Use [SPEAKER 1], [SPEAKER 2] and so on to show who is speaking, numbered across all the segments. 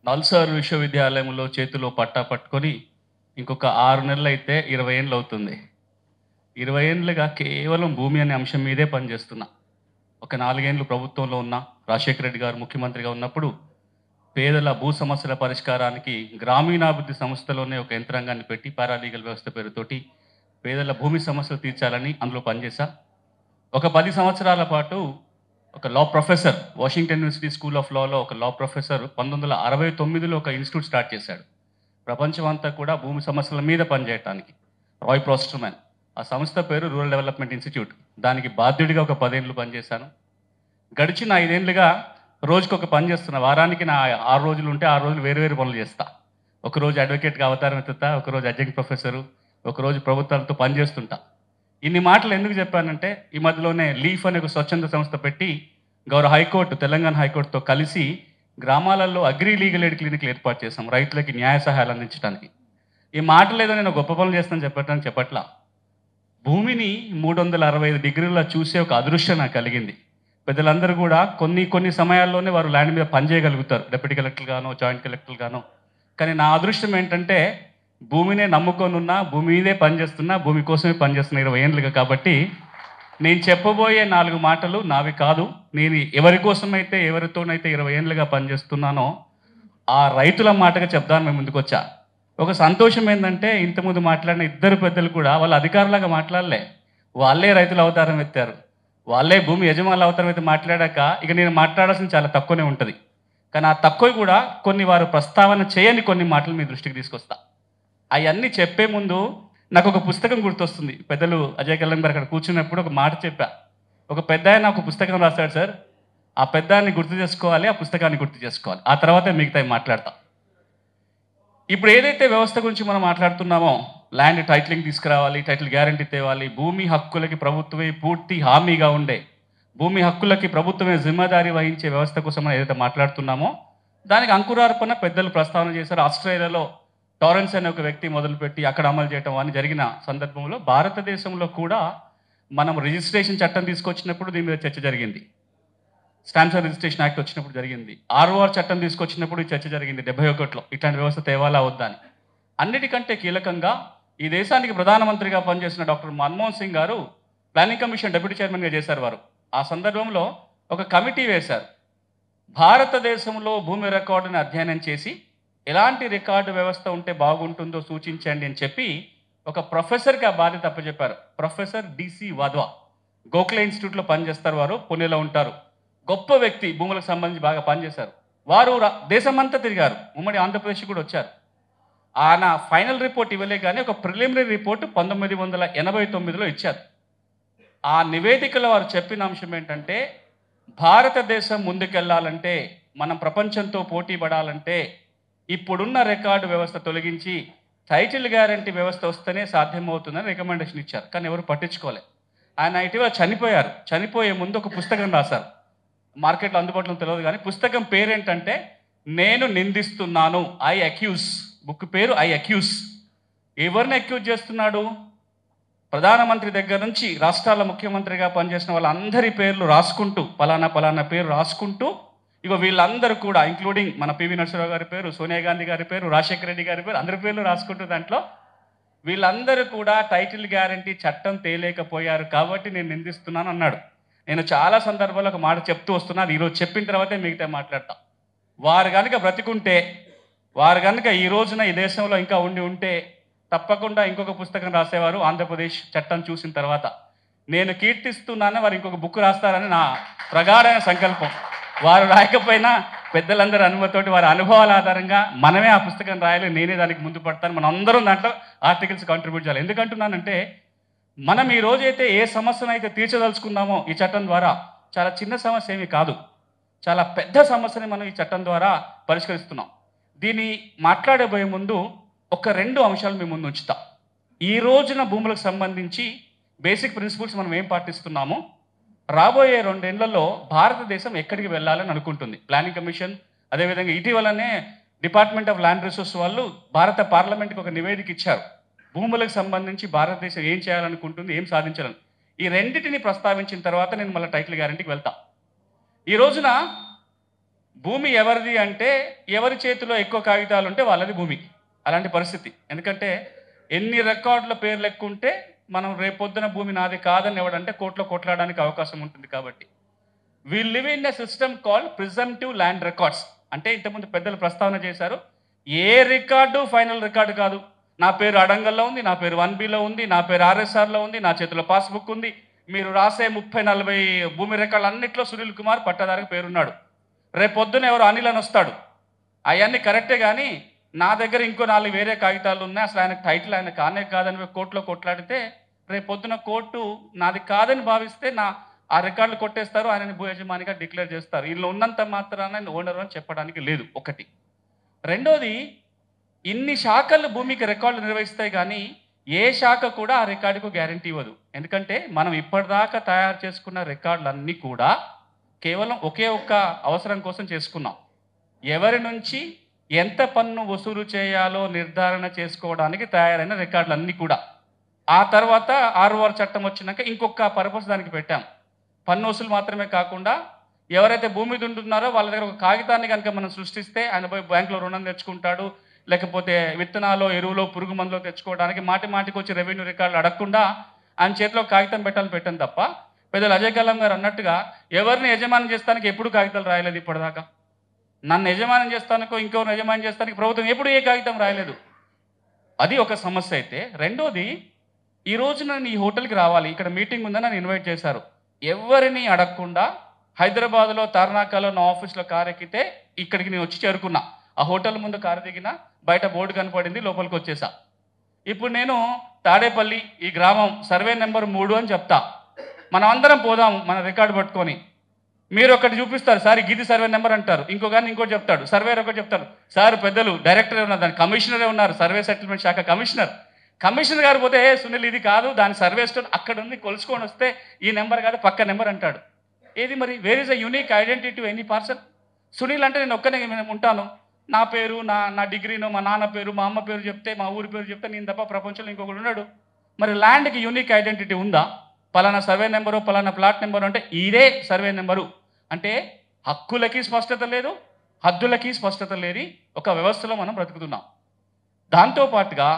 [SPEAKER 1] నల్సార్ విశ్వవిద్యాలయంలో చేతిలో పట్టా పట్టుకొని ఇంకొక ఆరు నెలలు అయితే ఇరవై ఏళ్ళు అవుతుంది ఇరవై ఏళ్ళుగా కేవలం భూమి అనే అంశం మీదే పనిచేస్తున్నా ఒక నాలుగేండ్లు ప్రభుత్వంలో ఉన్న రాజశేఖర రెడ్డి గారు ముఖ్యమంత్రిగా ఉన్నప్పుడు పేదల భూ సమస్యల పరిష్కారానికి గ్రామీణాభివృద్ధి సంస్థలోనే ఒక యంత్రాంగాన్ని పెట్టి పారాలీగల్ వ్యవస్థ పేరుతోటి పేదల భూమి సమస్యలు తీర్చాలని అందులో పనిచేశా ఒక పది సంవత్సరాల పాటు ఒక law professor Washington university school of లాలో ఒక లా ప్రొఫెసర్ పంతొమ్మిది వందల అరవై తొమ్మిదిలో ఒక ఇన్స్టిట్యూట్ స్టార్ట్ చేశాడు ప్రపంచం అంతా కూడా భూమి సమస్యల మీద పనిచేయటానికి రాయ్ ప్రోస్టర్మెన్ ఆ సంస్థ పేరు రూరల్ డెవలప్మెంట్ ఇన్స్టిట్యూట్ దానికి బాధ్యుడిగా ఒక పదేళ్ళు పనిచేశాను గడిచిన ఐదేళ్లుగా రోజుకి ఒక పని చేస్తున్నా వారానికి నా ఆరు రోజులు ఉంటే ఆరు రోజులు వేరు వేరు పనులు చేస్తా ఒకరోజు అడ్వకేట్గా అవతారం ఎత్తుతా ఒకరోజు అడ్జంక్ట్ ప్రొఫెసరు ఒకరోజు ప్రభుత్వాలతో పనిచేస్తుంటా ఇన్ని మాటలు ఎందుకు చెప్పానంటే ఈ మధ్యలోనే లీఫ్ అనే ఒక స్వచ్ఛంద సంస్థ పెట్టి గౌరవ హైకోర్టు తెలంగాణ హైకోర్టుతో కలిసి గ్రామాలలో అగ్రి లీగల్ ఎయిడ్ క్లినిక్లు ఏర్పాటు చేశాం రైతులకి న్యాయ సహాయాలు అందించడానికి ఈ మాటలు ఏదో నేను గొప్ప పనులు చేస్తాను చెప్పటానికి చెప్పట్లా భూమిని మూడు వందల అరవై ఐదు డిగ్రీల చూసే ఒక అదృష్టం నాకు కలిగింది పెద్దలందరూ కూడా కొన్ని కొన్ని సమయాల్లోనే వారు ల్యాండ్ మీద పనిచేయగలుగుతారు డెప్యూటీ కలెక్టర్ గానో జాయింట్ కలెక్టర్ గానో కానీ నా అదృష్టం ఏంటంటే భూమినే నమ్ముకొని ఉన్నా భూమి మీదే పనిచేస్తున్నా భూమి కోసమే పనిచేస్తున్నా ఇరవై ఏళ్ళుగా కాబట్టి నేను చెప్పబోయే నాలుగు మాటలు నావి కాదు నేను ఎవరి కోసమైతే ఎవరితోనైతే ఇరవై ఏళ్ళుగా పనిచేస్తున్నానో ఆ రైతుల మాటగా చెప్దాను మేము ముందుకు వచ్చా ఒక సంతోషం ఏంటంటే ఇంతకుముందు మాట్లాడిన ఇద్దరు పెద్దలు కూడా వాళ్ళు అధికారులాగా మాట్లాడలే వాళ్ళే రైతుల అవతారం ఎత్తారు వాళ్ళే భూమి యజమానుల అవతారం అయితే మాట్లాడాక ఇక నేను మాట్లాడాల్సింది చాలా తక్కువనే ఉంటుంది కానీ ఆ తక్కువ కూడా కొన్ని వారు ప్రస్తావన చేయని కొన్ని మాటలు మీ దృష్టికి తీసుకొస్తా అవన్నీ చెప్పే ముందు నాకు ఒక పుస్తకం గుర్తొస్తుంది పెద్దలు అజయ్ కల్లం గారు అక్కడ కూర్చున్నప్పుడు ఒక మాట చెప్పా ఒక పెద్ద ఆయన ఒక పుస్తకం రాస్తాడు సార్ ఆ పెద్దాన్ని గుర్తు చేసుకోవాలి ఆ పుస్తకాన్ని గుర్తు చేసుకోవాలి ఆ తర్వాత మిగతా మాట్లాడతాం ఇప్పుడు ఏదైతే వ్యవస్థ గురించి మనం మాట్లాడుతున్నామో ల్యాండ్ టైటిలింగ్ తీసుకురావాలి టైటిల్ గ్యారంటీ తేవాలి భూమి హక్కులకి ప్రభుత్వమే పూర్తి హామీగా ఉండే భూమి హక్కులకి ప్రభుత్వమే జిమ్మదారీ వహించే వ్యవస్థ కోసం మనం ఏదైతే మాట్లాడుతున్నామో దానికి అంకురార్పణ పెద్దలు ప్రస్తావన చేశారు ఆస్ట్రేలియాలో టారెన్స్ అనే ఒక వ్యక్తి మొదలుపెట్టి అక్కడ అమలు చేయడం అని జరిగిన సందర్భంలో భారతదేశంలో కూడా మనం రిజిస్ట్రేషన్ చట్టం తీసుకొచ్చినప్పుడు దీని మీద చర్చ జరిగింది స్టాంప్స్ అండ్ రిజిస్ట్రేషన్ యాక్ట్ వచ్చినప్పుడు జరిగింది ఆర్ఓఆర్ చట్టం తీసుకొచ్చినప్పుడు ఈ చర్చ జరిగింది డెబ్బై ఒకటిలో ఇట్లాంటి వ్యవస్థ తేవాలా వద్దా అని అన్నిటికంటే కీలకంగా ఈ దేశానికి ప్రధానమంత్రిగా పనిచేసిన డాక్టర్ మన్మోహన్ సింగ్ గారు ప్లానింగ్ కమిషన్ డెప్యూటీ చైర్మన్గా చేశారు వారు ఆ సందర్భంలో ఒక కమిటీ వేశారు భారతదేశంలో భూమి రికార్డుని అధ్యయనం చేసి ఎలాంటి రికార్డు వ్యవస్థ ఉంటే బాగుంటుందో సూచించండి అని చెప్పి ఒక ప్రొఫెసర్కి ఆ బాధ్యత అప్పచెప్పారు ప్రొఫెసర్ డిసి వాద్వా గోఖలే ఇన్స్టిట్యూట్లో పనిచేస్తారు వారు పుణెలో ఉంటారు గొప్ప వ్యక్తి భూములకు సంబంధించి బాగా పనిచేశారు వారు రా- దేశమంతా తిరిగారు ఉమ్మడి ఆంధ్రప్రదేశ్ కూడా వచ్చారు ఆయన ఫైనల్ రిపోర్ట్ ఇవ్వలే కానీ ఒక ప్రిలిమినరీ రిపోర్ట్ పంతొమ్మిది వందల ఎనభై తొమ్మిదిలో ఇచ్చారు ఆ నివేదికలో వారు చెప్పిన అంశం ఏంటంటే భారతదేశం ముందుకెళ్లాలంటే మనం ప్రపంచంతో పోటీ పడాలంటే ఇప్పుడున్న రికార్డు వ్యవస్థ తొలగించి టైటిల్ గ్యారంటీ వ్యవస్థ వస్తేనే సాధ్యమవుతుందని రికమెండేషన్ ఇచ్చారు కానీ ఎవరు పట్టించుకోలే ఆయన ఇటీవల చనిపోయారు చనిపోయే ముందు ఒక పుస్తకం రాశారు మార్కెట్లో అందుబాటులో తెలియదు కానీ పుస్తకం పేరేంటంటే నేను నిందిస్తున్నాను ఐ అక్యూస్ బుక్ పేరు ఐ అక్యూస్ ఎవరిని అక్యూజ్ చేస్తున్నాడు ప్రధానమంత్రి దగ్గర నుంచి రాష్ట్రాల ముఖ్యమంత్రిగా పనిచేసిన వాళ్ళందరి పేర్లు రాసుకుంటూ పలానా పలానా పేరు రాసుకుంటూ ఇగో వీళ్ళందరూ కూడా ఇంక్లూడింగ్ మన పివి నరసింహరావు గారి పేరు సోనియా గాంధీ గారి పేరు రాజశేఖర రెడ్డి గారి పేరు అందరి పేర్లు రాసుకుంటూ దాంట్లో వీళ్ళందరూ కూడా టైటిల్ గ్యారంటీ చట్టం తేలేకపోయారు కాబట్టి నేను నిందిస్తున్నాను అన్నాడు నేను చాలా సందర్భాల్లో ఒక మాట చెప్తూ వస్తున్నాను ఈరోజు చెప్పిన తర్వాతే మిగతా మాట్లాడతా వారు కనుక బ్రతికుంటే వారు కనుక ఈ రోజున ఈ దేశంలో ఇంకా ఉండి ఉంటే తప్పకుండా ఇంకొక పుస్తకం రాసేవారు ఆంధ్రప్రదేశ్ చట్టం చూసిన తర్వాత నేను కీర్తిస్తున్నాను వారు ఇంకొక బుక్ రాస్తారని నా ప్రగాఢమైన సంకల్పం వారు రాయకపోయినా పెద్దలందరి అనుమతితోటి వారి అనుభవాల ఆధారంగా మనమే ఆ పుస్తకం రాయాలి నేనే దానికి ముందు పడతాను మనం అందరం దాంట్లో ఆర్టికల్స్ కాంట్రిబ్యూట్ చేయాలి ఎందుకంటున్నానంటే మనం ఈ రోజైతే ఏ సమస్యను అయితే తీర్చదలుచుకున్నామో ఈ చట్టం ద్వారా చాలా చిన్న సమస్య ఏమీ కాదు చాలా పెద్ద సమస్యని మనం ఈ చట్టం ద్వారా పరిష్కరిస్తున్నాం దీన్ని మాట్లాడబోయే ముందు ఒక రెండు అంశాలు మీ ముందు ఉంచుతా ఈ రోజున భూములకు సంబంధించి బేసిక్ ప్రిన్సిపల్స్ మనం ఏం పాటిస్తున్నామో రాబోయే రెండేళ్లలో భారతదేశం ఎక్కడికి వెళ్ళాలని అనుకుంటుంది ప్లానింగ్ కమిషన్ అదేవిధంగా ఇటీవలనే డిపార్ట్మెంట్ ఆఫ్ ల్యాండ్ రిసోర్స్ వాళ్ళు భారత పార్లమెంట్కి ఒక నివేదిక ఇచ్చారు భూములకు సంబంధించి భారతదేశం ఏం చేయాలనుకుంటుంది ఏం సాధించాలని ఈ రెండింటిని ప్రస్తావించిన తర్వాత నేను మళ్ళీ టైటిల్ గ్యారంటీకి వెళ్తా ఈ రోజున భూమి ఎవరిది అంటే ఎవరి చేతిలో ఎక్కువ కాగితాలు ఉంటే వాళ్ళది భూమి అలాంటి పరిస్థితి ఎందుకంటే ఎన్ని రికార్డుల పేర్లు ఎక్కువ ఉంటే మనం రేపొద్దున భూమి నాది కాదని ఎవడంటే కోర్టులో కొట్లాడడానికి అవకాశం ఉంటుంది కాబట్టి we live in a system call presumptive land records అంటే ఇంతకుముందు పెద్దలు ప్రస్తావన చేశారు ఏ రికార్డు ఫైనల్ రికార్డు కాదు నా పేరు అడంగల్లో ఉంది నా పేరు వన్ బిలో ఉంది నా పేరు ఆర్ఎస్ఆర్లో ఉంది నా చేతిలో పాస్బుక్ ఉంది మీరు రాసే ముప్పై నలభై భూమి రికార్డులు అన్నింటిలో సునీల్ కుమార్ పట్టదారికి పేరున్నాడు రేపు పొద్దున ఎవరు అనిల్ అని వస్తాడు అవన్నీ కరెక్టే కానీ నా దగ్గర ఇంకో నాలుగు వేరే కాగితాలు ఉన్నాయి అసలు ఆయన టైటిల్ ఆయన కానే కాదని కోర్టులో కొట్లాడితే రేపు పొద్దున కోర్టు నాది కాదని భావిస్తే నా ఆ రికార్డులు కొట్టేస్తారు ఆయనని భూ యజమానిగా డిక్లేర్ చేస్తారు వీళ్ళు ఉన్నంత మాత్రాన ఆయన ఓనర్ అని చెప్పడానికి లేదు ఒకటి రెండోది ఇన్ని శాఖలు భూమికి రికార్డులు నిర్వహిస్తాయి కానీ ఏ శాఖ కూడా ఆ రికార్డుకు గ్యారంటీ ఇవ్వదు ఎందుకంటే మనం ఇప్పటిదాకా తయారు చేసుకున్న రికార్డులన్నీ కూడా కేవలం ఒకే ఒక్క అవసరం కోసం చేసుకున్నాం ఎవరి నుంచి ఎంత పన్ను వసూలు చేయాలో నిర్ధారణ చేసుకోవడానికి తయారైన రికార్డులన్నీ కూడా ఆ తర్వాత ఆర్ఓఆర్ చట్టం వచ్చినాక ఇంకొక పర్పస్ దానికి పెట్టాం పన్ను వసూలు మాత్రమే కాకుండా ఎవరైతే భూమి ఉంటున్నారో వాళ్ళ దగ్గర ఒక కాగితాన్ని కనుక మనం సృష్టిస్తే ఆయన పోయి బ్యాంకులో రుణం తెచ్చుకుంటాడు లేకపోతే విత్తనాలు ఎరువులో పురుగు మందులో తెచ్చుకోవడానికి మాటి మాటికి వచ్చి రెవెన్యూ రికార్డులు అడగకుండా ఆయన చేతిలో కాగితం పెట్టాలని పెట్టాను తప్ప పెద్దలు అజయ్ కలాం గారు అన్నట్టుగా ఎవరిని యజమానం చేస్తానికి ఎప్పుడు కాగితాలు రాయలేదు ఇప్పటిదాకా నన్ను యజమానం చేస్తానికో ఇంకెవరిని యజమానం చేస్తానికి ప్రభుత్వం ఎప్పుడు ఏ కాగితం రాయలేదు అది ఒక సమస్య అయితే రెండోది ఈ రోజు నేను ఈ హోటల్కి రావాలి ఇక్కడ మీటింగ్ ఉందని నన్ను ఇన్వైట్ చేశారు ఎవరిని అడగకుండా హైదరాబాద్లో తార్నాకాలో నా ఆఫీస్లో కారు ఎక్కితే ఇక్కడికి నేను వచ్చి చేరుకున్నా ఆ హోటల్ ముందు కారు దిగిన బయట బోర్డు కనపడింది లోపలికి వచ్చేసా ఇప్పుడు నేను తాడేపల్లి ఈ గ్రామం సర్వే నెంబర్ మూడు అని చెప్తా మనం అందరం పోదాం మన రికార్డు పట్టుకొని మీరు ఒకటి చూపిస్తారు సార్ గిది సర్వే నెంబర్ అంటారు ఇంకొక ఇంకోటి చెప్తాడు సర్వేర్ ఒకటి చెప్తారు సార్ పెద్దలు డైరెక్టరే ఉన్నారు దాని కమిషనరే ఉన్నారు సర్వే సెటిల్మెంట్ శాఖ కమిషనర్ కమిషనర్ గారు పోతే "ఏ, సునీల్ ఇది కాదు దాని సర్వే స్టోర్ అక్కడ ఉంది కొలుసుకొని వస్తే ఈ నెంబర్ కాదు పక్క నెంబర్ అంటాడు ఏది మరి where is a unique identity to any person Sunil అంటే నేను ఒక్కనే ఉంటాను నా పేరు నా నా డిగ్రీనో మా నాన్న పేరు మా అమ్మ పేరు చెప్తే మా ఊరి పేరు చెప్తే నేను తప్ప ప్రపంచంలో ఇంకొకడు ఉన్నాడు మరి ల్యాండ్కి యూనిక్ ఐడెంటిటీ ఉందా పలానా సర్వే నెంబరు పలానా ప్లాట్ నెంబరు అంటే ఇదే సర్వే నెంబరు అంటే హక్కులకి స్పష్టత లేదు హద్దులకి స్పష్టత లేని ఒక వ్యవస్థలో మనం బ్రతుకుతున్నాం దాంతోపాటుగా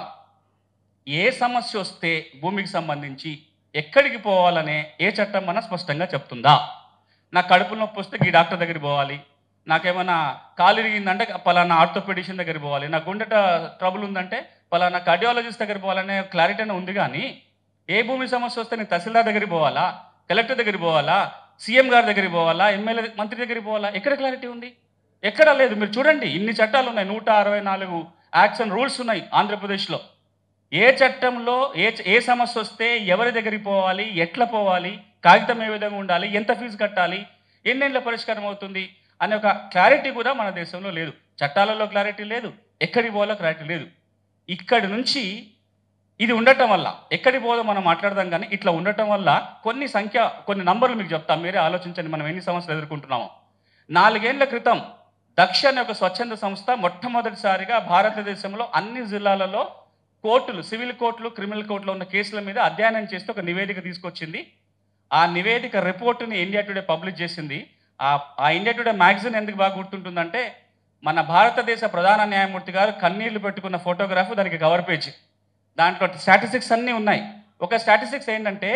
[SPEAKER 1] ఏ సమస్య వస్తే భూమికి సంబంధించి ఎక్కడికి పోవాలనే ఏ చట్టం మన స్పష్టంగా చెప్తుందా నా కడుపు నొప్పి వస్తే ఈ డాక్టర్ దగ్గరికి పోవాలి నాకేమైనా కాలు ఇరిగిందంటే పలానా ఆర్థోపెడిషన్ దగ్గరికి పోవాలి నా గుండెట ట్రబుల్ ఉందంటే పలానా కార్డియాలజిస్ట్ దగ్గరికి పోవాలనే క్లారిటీ అయినా ఉంది కానీ ఏ భూమి సమస్య వస్తే నేను తహసీల్దార్ దగ్గరికి పోవాలా కలెక్టర్ దగ్గరికి పోవాలా సీఎం గారి దగ్గరికి పోవాలా ఎమ్మెల్యే మంత్రి దగ్గరికి పోవాలా ఎక్కడ క్లారిటీ ఉంది ఎక్కడ లేదు మీరు చూడండి ఇన్ని చట్టాలు ఉన్నాయి నూట అరవై నాలుగు యాక్ట్స్ అండ్ రూల్స్ ఉన్నాయి ఆంధ్రప్రదేశ్లో ఏ చట్టంలో ఏ ఏ సమస్య వస్తే ఎవరి దగ్గరికి పోవాలి ఎట్లా పోవాలి కాగితం ఏ విధంగా ఉండాలి ఎంత ఫీజు కట్టాలి ఎన్నేళ్ళ పరిష్కారం అవుతుంది అనే ఒక క్లారిటీ కూడా మన దేశంలో లేదు చట్టాలలో క్లారిటీ లేదు ఎక్కడికి పోవాలో క్లారిటీ లేదు ఇక్కడి నుంచి ఇది ఉండటం వల్ల ఎక్కడికి పోదో మనం మాట్లాడదాం కానీ ఇట్లా ఉండటం వల్ల కొన్ని సంఖ్య కొన్ని నంబర్లు మీకు చెప్తాం మీరే ఆలోచించండి మనం ఎన్ని సమస్యలు ఎదుర్కొంటున్నామో నాలుగేళ్ల క్రితం దక్ష అనే ఒక స్వచ్ఛంద సంస్థ మొట్టమొదటిసారిగా భారతదేశంలో అన్ని జిల్లాలలో కోర్టులు సివిల్ కోర్టులు క్రిమినల్ కోర్టులో ఉన్న కేసుల మీద అధ్యయనం చేస్తూ ఒక నివేదిక తీసుకొచ్చింది ఆ నివేదిక రిపోర్టుని ఇండియా టుడే పబ్లిష్ చేసింది ఆ ఆ ఇండియా టుడే మ్యాగజైన్ ఎందుకు బాగా గుర్తుంటుందంటే మన భారతదేశ ప్రధాన న్యాయమూర్తి గారు కన్నీళ్లు పెట్టుకున్న ఫోటోగ్రాఫ్ దానికి కవర్ పేజ్ దాంట్లో స్టాటిస్టిక్స్ అన్నీ ఉన్నాయి ఒక స్టాటిస్టిక్స్ ఏంటంటే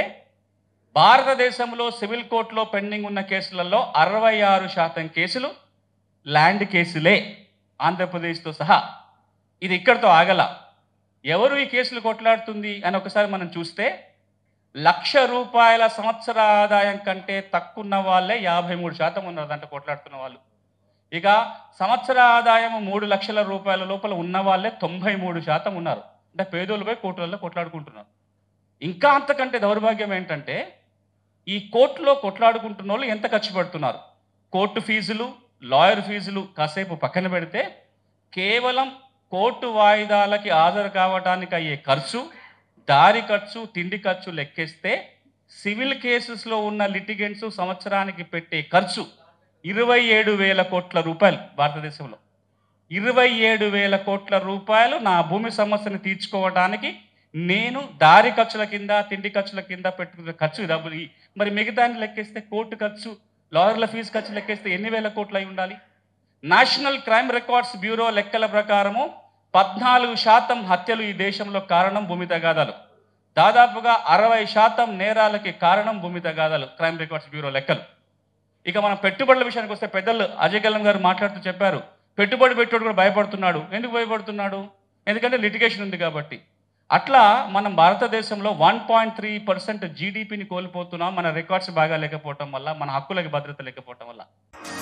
[SPEAKER 1] భారతదేశంలో సివిల్ కోర్టులో పెండింగ్ ఉన్న కేసులలో అరవై ఆరు శాతం కేసులు ల్యాండ్ కేసులే ఆంధ్రప్రదేశ్తో సహా ఇది ఇక్కడితో ఆగల ఎవరు ఈ కేసులు కొట్లాడుతుంది అని ఒకసారి మనం చూస్తే లక్ష రూపాయల సంవత్సర ఆదాయం కంటే తక్కువ ఉన్న వాళ్ళే యాభై మూడు శాతం ఉన్నారు దాంట్లో కొట్లాడుతున్న వాళ్ళు ఇక సంవత్సర ఆదాయం మూడు లక్షల రూపాయల లోపల ఉన్న వాళ్ళే తొంభై మూడు శాతం ఉన్నారు అంటే పేదోళ్ళపై కోర్టులలో కొట్లాడుకుంటున్నారు ఇంకా అంతకంటే దౌర్భాగ్యం ఏంటంటే ఈ కోర్టులో కొట్లాడుకుంటున్న వాళ్ళు ఎంత ఖర్చు పెడుతున్నారు కోర్టు ఫీజులు లాయర్ ఫీజులు కాసేపు పక్కన పెడితే కేవలం కోర్టు వాయిదాలకి హాజరు కావడానికి అయ్యే ఖర్చు దారి ఖర్చు తిండి ఖర్చు లెక్కేస్తే సివిల్ కేసెస్లో ఉన్న లిటిగెంట్స్ సంవత్సరానికి పెట్టే ఖర్చు ఇరవై ఏడు వేల కోట్ల రూపాయలు భారతదేశంలో ఇరవై ఏడు వేల కోట్ల రూపాయలు నా భూమి సమస్యను తీర్చుకోవడానికి నేను దారి ఖర్చుల కింద తిండి ఖర్చుల కింద పెట్టుకున్న ఖర్చు డబ్బులు ఈ- మరి మిగతాన్ని లెక్కేస్తే కోర్టు ఖర్చు లాయర్ల ఫీజు ఖర్చు లెక్కేస్తే ఎన్ని వేల కోట్లు అయి ఉండాలి నేషనల్ క్రైమ్ రికార్డ్స్ బ్యూరో లెక్కల ప్రకారము పద్నాలుగు శాతం హత్యలు ఈ దేశంలో కారణం భూమి తగాదాలు దాదాపుగా అరవై శాతం నేరాలకి కారణం భూమి తగాదాలు క్రైమ్ రికార్డ్స్ బ్యూరో లెక్కలు ఇక మనం పెట్టుబడుల విషయానికి వస్తే పెద్దలు అజయ్ కల్లం గారు మాట్లాడుతూ చెప్పారు పెట్టుబడి పెట్టోడు కూడా భయపడుతున్నాడు ఎందుకు భయపడుతున్నాడు ఎందుకంటే లిటిగేషన్ ఉంది కాబట్టి అట్లా మనం భారతదేశంలో వన్ పాయింట్ త్రీ పర్సెంట్ జీడిపిని కోల్పోతున్నాం మన రికార్డ్స్ బాగా లేకపోవటం వల్ల మన హక్కులకి భద్రత లేకపోవటం వల్ల